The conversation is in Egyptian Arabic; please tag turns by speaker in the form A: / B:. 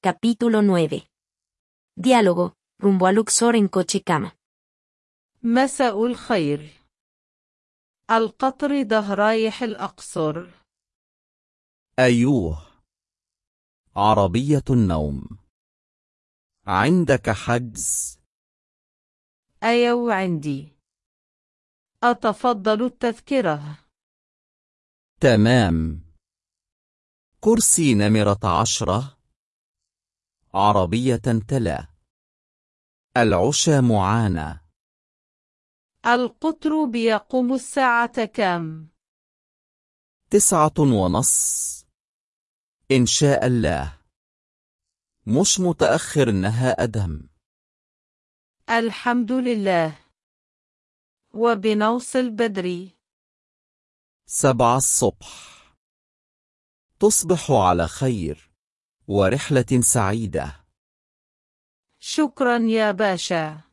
A: Capítulo 9. Diálogo, rumbo a Luxor en coche cama.
B: مساء الخير القطر ده رايح الأقصر
C: أيوه عربية النوم عندك حجز
B: أيو عندي أتفضل التذكرة
C: تمام كرسي نمرة عشرة عربية تلا العشاء معانا
B: القطر بيقوم الساعة كم؟
C: تسعة ونص إن شاء الله مش متأخر إنها أدهم
B: الحمد لله وبنوصل بدري
C: سبعة الصبح تصبح على خير ورحلة سعيدة
B: شكرا يا باشا